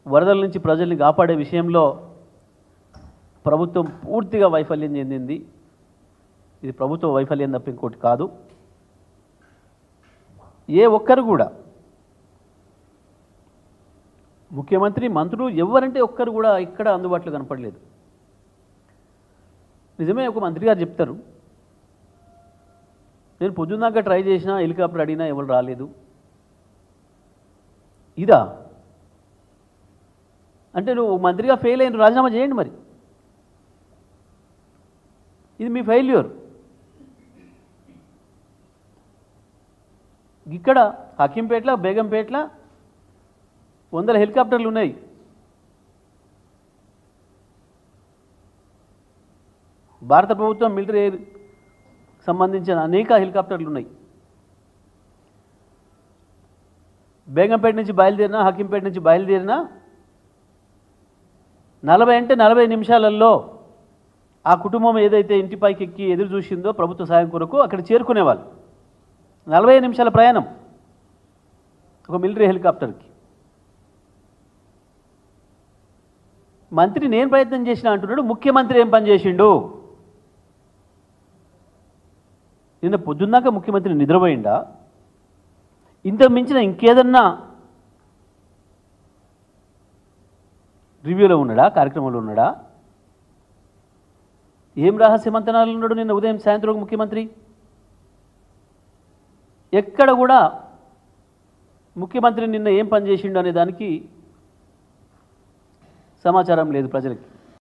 వరదల నుంచి ప్రజల్ని కాపాడే విషయంలో ప్రభుత్వం పూర్తిగా వైఫల్యం చెందింది ఇది ప్రభుత్వ వైఫల్యం తప్ప ఇంకోటి కాదు ఏ ఒక్కరు కూడా ముఖ్యమంత్రి మంత్రులు ఎవరంటే ఒక్కరు కూడా ఇక్కడ అందుబాటులో కనపడలేదు నిజమే ఒక మంత్రి గారు చెప్తారు నేను పొద్దున్నాక ట్రై చేసినా హెలికాప్టర్ అడిగినా ఎవరు రాలేదు ఇదా అంటే నువ్వు మంత్రిగా ఫెయిల్ అయిన రాజీనామా చేయండి మరి ఇది మీ ఫెయిల్యూర్ ఇక్కడ హకీంపేట్ల బేగంపేట్ల వందల హెలికాప్టర్లు ఉన్నాయి భారత ప్రభుత్వం మిలిటరీ ఎయిర్ సంబంధించిన అనేక హెలికాప్టర్లు ఉన్నాయి బేగంపేట నుంచి బయలుదేరినా హకీంపేట నుంచి బయలుదేరినా నలభై అంటే నలభై నిమిషాలలో ఆ కుటుంబం ఏదైతే ఇంటిపైకి ఎక్కి ఎదురు చూసిందో ప్రభుత్వ సాయం కొరకు అక్కడ చేరుకునేవాళ్ళు నలభై నిమిషాల ప్రయాణం ఒక మిలిటరీ హెలికాప్టర్కి మంత్రి నేను ప్రయత్నం చేసిన అంటున్నాడు ముఖ్యమంత్రి ఏం పని చేసిండు నిన్న పొద్దున్నాక ముఖ్యమంత్రి నిద్రపోయిండా ఇంత మించిన ఇంకేదన్నా రివ్యూలో ఉన్నాడా కార్యక్రమంలో ఉన్నాడా ఏం రహస్యమంతనాలు ఉన్నాడు నిన్న ఉదయం సాయంత్రం ముఖ్యమంత్రి ఎక్కడ కూడా ముఖ్యమంత్రి నిన్న ఏం పని చేసిండు అనే దానికి సమాచారం లేదు ప్రజలకి